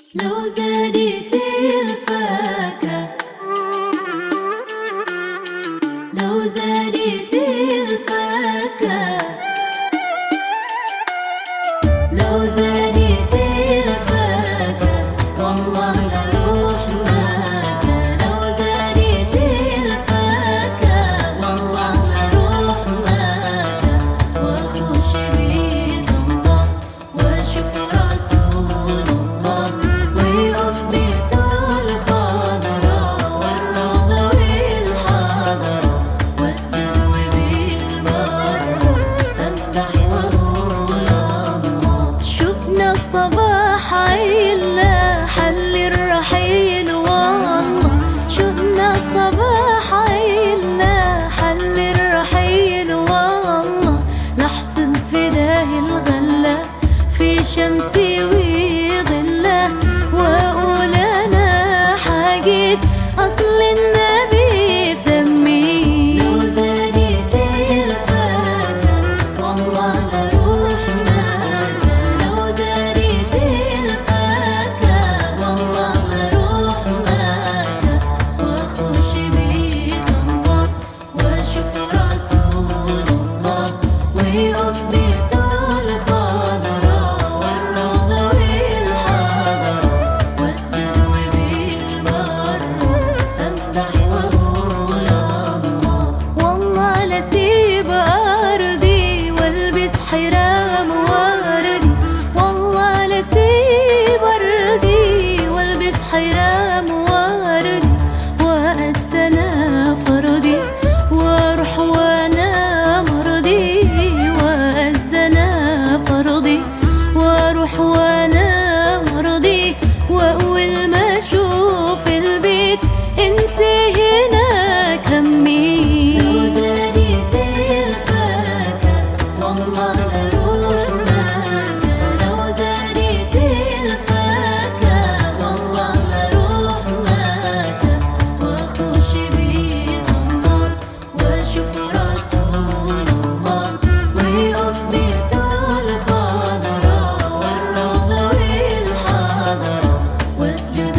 لو زادت الفاكهة لو زادت الفاكهة لو زادت الفاكهة والله لروح مكة لو زادت الفاكهة والله لروح مكة واخش بيت الله واشوف رسول الله ويقوم بيته الخضراء والروضة والحضرة واسجد وبالمرة امدح واقول الله شفنا الصباح عيلة حل الرحيل والله شفنا الصباح عيلة حل الرحيل والله لحسن فداه الغلة في شمسي وظله واقول انا حاجة اصل النبي في دمي لو زادت الفاكهة والله لروح مكة لو زادت الفاكهة والله لروح مكة واخش بيت الله واشوف رسول الله ويقوم بيته الخضراء والروضة والحضرة واسجد وبالمرة امدح واقول الله والله لسيب ارضي والبس حرام وردي والله لسيب ارضي والبس حرام وردي وأدنا فرضي واروح وانا مرضي وأدنا فرضي واروح وانا مرضي واول ما اشوف البيت انسي هناك همي لو زادت الفاكهة والله لروح مكة لو زادت الفاكهة والله لروح مكة واخش بيت الله واشوف رسول الله ويقوم بيته الخضراء والروضة والحضرة واسجد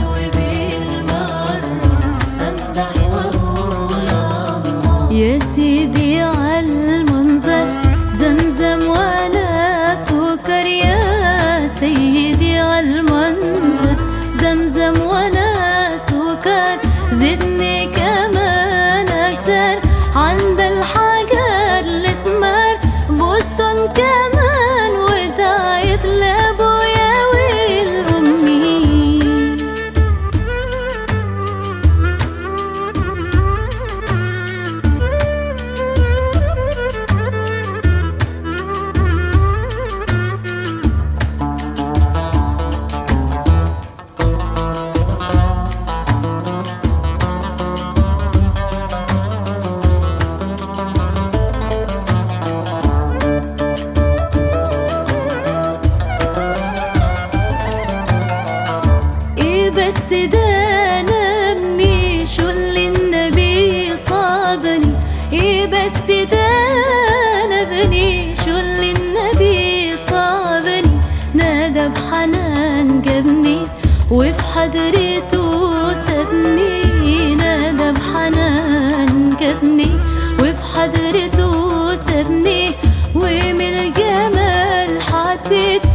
وبالمرة امدح واقول الله يا سيدي عالمنظر زمزم ولا سكر يا سيدي عالمنظر زمزم ولا سكر زدني كمان اكتر عند الحجر الاسمر بوسطن كمان ودعيت لابويا والامي ايه بس ده انا ابني شو اللي النبي صابني ايه بس ده انا ابني شو اللي النبي صابني نادى بحنان جابني وفي حضرته سابني نادى بحنان جابني وفي حضرته سابني ومن الجمال حسيت